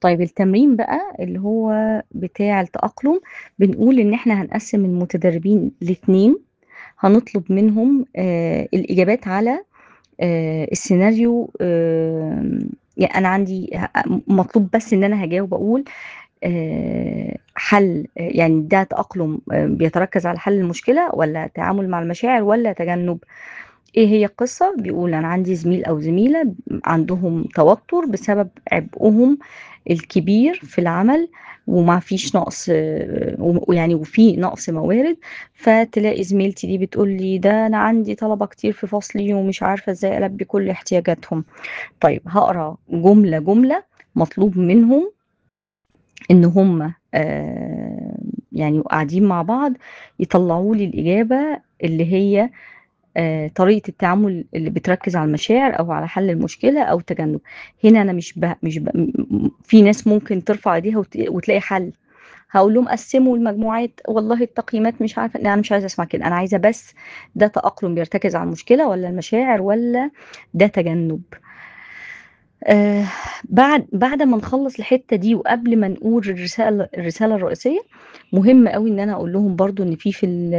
طيب التمرين بقى اللي هو بتاع التأقلم بنقول إن إحنا هنقسّم المتدربين ل2 هنطلب منهم آآ الإجابات على آآ السيناريو آمم يعني أنا عندي ه مطلوب بس إن أنا هاجاوب أقول آآ حل يعني ده تأقلم آآ بيتركّز على حل المشكلة والّا تعامل مع المشاعر والّا تجنُّب؟ إيه هي القصة؟ بيقول أنا عندي زميل أو زميلة عندهم توتُّر بسبب عبئهم الكبير في العمل وما فيش نقص ويعني وفي نقص موارد، فتلاقي زميلتي دي بتقول لي: "ده أنا عندي طلبة كتير في فصلي ومش عارفة إزاي ألبّي كل احتياجاتهم." طيب هاقرا جملة، جملة مطلوب منهم إن هم آآ يعني وقاعدين مع بعض يطلّعوا لي الإجابة اللي هي آآ طريقة التعامل اللي بتركّز على المشاعر أو على حل المشكلة أو تجنُّب. هنا أنا مش ب مش ب م في ناس ممكن ترفع إيديها وت وتلاقي حل، هاقول لهم قسّموا المجموعات، والله التقييمات مش عارفة أنا مش عايزة أسمع كده، أنا عايزة بس ده تأقلم بيرتكز على المشكلة والّا المشاعر والّا ده تجنُّب. آآ بعد بعد ما نخلّص الحتّة دي وقبل ما نقول الرسالة الرسالة الرئيسية، مهم أوي إن أنا أقول لهم برضه إن في في ال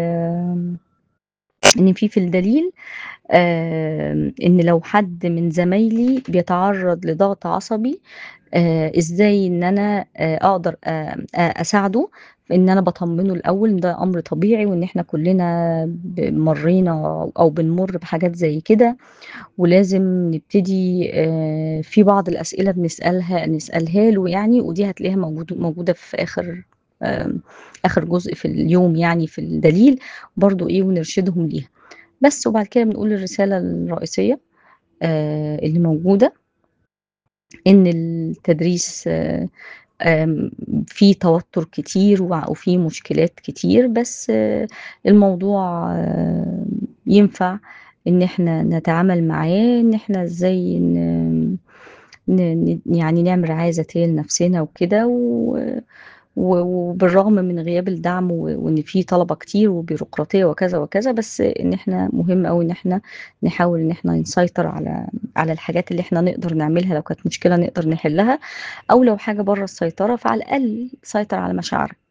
إن في في الدليل آآ إن لو حد من زمايلي بيتعرّض لضغط عصبي آآ إزاي إن أنا آآ أقدر آآ أساعده في إن أنا باطمّنه الأول إن ده أمر طبيعي وإن إحنا كُلّنا ب مرّينا أو بنمُر بحاجات زي كده ولازم نبتدي آآ في بعض الأسئلة بنسألها نسألها له يعني ودي هتلاقيها موجود موجودة في آخر آمم آخر جزء في اليوم يعني في الدليل برضه إيه ونرشدهم ليها. بس وبعد كده بنقول الرسالة الرئيسية آآ اللي موجودة إن التدريس آمم فيه توتُّر كتير وع وفيه مشكلات كتير، بس الموضوع ينفع إن إحنا نتعامل معاه، إن إحنا إزاي ن ن ن يعني نعمل رعاية ذاتية لنفسنا وكده و و وبالرغم من غياب الدعم و وإن في طلبة كتير وبيروقراطية وكذا، وكذا، بس إن إحنا مهم أوي إن إحنا نحاول إن إحنا نسيطر على على الحاجات اللي إحنا نقدر نعملها لو كانت مشكلة نقدر نحلّها، أو لو حاجة برّه السيطرة فعلى الأقل سيطر على مشاعرك.